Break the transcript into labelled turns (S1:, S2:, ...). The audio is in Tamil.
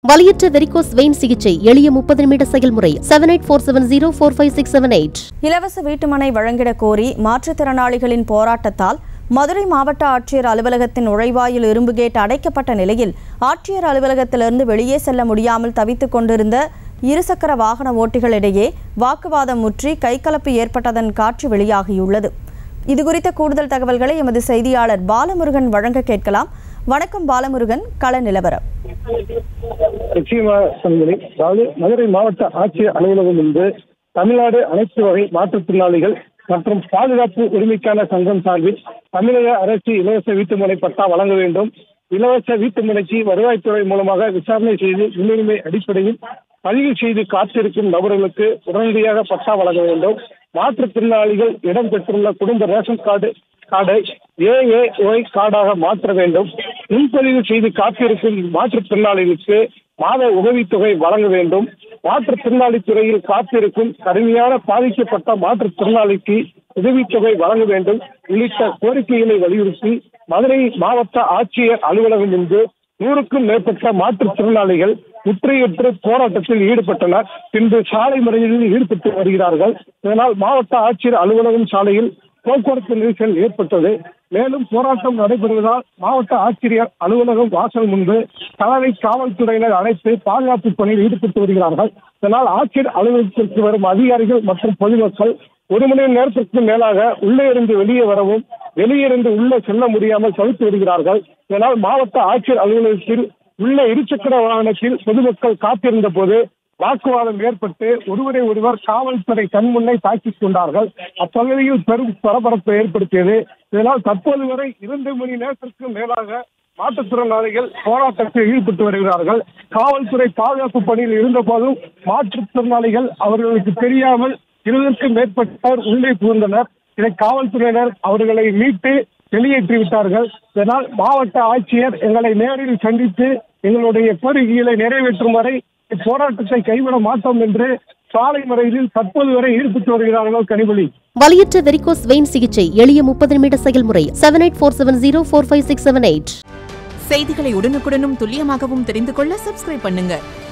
S1: வலியற்ற வெரிகோஸ் வெயின் சிகிச்சை எளிய முப்பது நிமிட செயல்முறை seven eight four seven zero four five six seven eight
S2: இலவச வீட்டுமனை வழங்கிட கோரி மாற்றுத்திறனாளிகளின் போராட்டத்தால் மதுரை மாவட்ட ஆட்சியர் அலுவலகத்தின் நுழைவாயில் இரும்பு கேட் அடைக்கப்பட்ட நிலையில் ஆட்சியர் அலுவலகத்திலிருந்து வெளியே செல்ல முடியாமல் தவித்துக் கொண்டிருந்த இருசக்கர வாகன ஓட்டிகளிடையே வாக்குவாதம் முற்றி கைகலப்பு ஏற்பட்டதன் காட்சி வெளியாகியுள்ளது இதுகுறித்த கூடுதல் தகவல்களை எமது செய்தியாளர் பாலமுருகன் வழங்க கேட்கலாம் வணக்கம் பாலமுருகன் கள நிலவரம்
S3: நிச்சயமா சங்கரி அதாவது மதுரை மாவட்ட ஆட்சியர் அலுவலகம் முன்பு தமிழ்நாடு அனைத்து வகை மாற்றுத்திறனாளிகள் மற்றும் பாதுகாப்பு உரிமைக்கான சங்கம் சார்பில் தமிழக அரசு இலவச வீட்டுமனை பட்டா வழங்க வேண்டும் இலவச வீட்டுமனைக்கு வருவாய்த்துறை மூலமாக விசாரணை செய்து முன்னுரிமை அடிப்படையில் பதிவு செய்து காத்திருக்கும் நபர்களுக்கு உடனடியாக பட்டா வழங்க வேண்டும் மாற்றுத்திறனாளிகள் இடம் பெற்றுள்ள குடும்ப ரேஷன் கார்டு கார்டை ஏஏஒய் கார்டாக மாற்ற வேண்டும் முன்பதிவு செய்து காத்திருக்கும் மாற்றுத்திறனாளிகளுக்கு மாத உதவித்தொகை வழங்க வேண்டும் மாற்றுத்திறனாளி துறையில் காத்திருக்கும் கடுமையான பாதிக்கப்பட்ட மாற்றுத்திறனாளிக்கு உதவித்தொகை வழங்க வேண்டும் உள்ளிட்ட கோரிக்கைகளை வலியுறுத்தி மதுரை மாவட்ட ஆட்சியர் அலுவலகம் முன்பு நூறுக்கும் மேற்பட்ட மாற்றுத்திறனாளிகள் முற்றுகையற்று போராட்டத்தில் ஈடுபட்டனர் பின்பு சாலை மறியலில் ஈடுபட்டு வருகிறார்கள் இதனால் மாவட்ட ஆட்சியர் அலுவலகம் சாலையில் போக்குவரத்து நெரிசல் ஏற்பட்டது மேலும் போராட்டம் நடைபெறுவதால் மாவட்ட ஆட்சியர் அலுவலகம் வாசல் முன்பு தலைமை காவல்துறையினர் அழைத்து பாதுகாப்பு பணியில் ஈடுபட்டு வருகிறார்கள் இதனால் ஆட்சியர் அலுவலகத்திற்கு வரும் அதிகாரிகள் மற்றும் பொதுமக்கள் ஒரு மணி நேரத்திற்கு மேலாக உள்ளே இருந்து வெளியே வரவும் வெளியே இருந்து உள்ளே செல்ல முடியாமல் தவித்து வருகிறார்கள் இதனால் மாவட்ட ஆட்சியர் அலுவலகத்தில் உள்ள இருசக்கர வாகனத்தில் பொதுமக்கள் காத்திருந்த போது வாக்குவாதம் ஏற்பட்டு ஒருவரை ஒருவர் காவல்துறை கண்முன்னே தாக்கிக் கொண்டார்கள் அப்பகுதியில் பெரும் பரபரப்பை ஏற்படுத்தியது இதனால் தற்போது வரை இரண்டு மணி நேரத்திற்கு மேலாக மாற்றுத்திறனாளிகள் போராட்டத்தில் ஈடுபட்டு வருகிறார்கள் காவல்துறை பாதுகாப்பு பணியில் இருந்த போதும் மாற்றுத்திறனாளிகள் அவர்களுக்கு தெரியாமல் இருபதற்கும் மேற்பட்டோர் உள்ளே புகுந்தனர் இதை காவல்துறையினர் அவர்களை மீட்டு வெளியேற்றி விட்டார்கள் இதனால் மாவட்ட ஆட்சியர் எங்களை நேரில் சந்தித்து எங்களுடைய கோரிக்கைகளை நிறைவேற்றும் வரை இப்போராட்டத்தை கைவிட மாட்டோம் என்று சாலை மறையில் தற்போது வரை ஈடுபட்டு வருகிறார்கள் கனிமொழி
S1: வலியற்ற வெரிகோஸ் வெயின் சிகிச்சை எளிய முப்பது நிமிட செயல்முறை seven eight four seven zero four five six seven eight
S4: செய்திகளை உடனுக்குடனும் துல்லியமாகவும் தெரிந்து கொள்ள சப்ஸ்கிரைப் பண்ணுங்க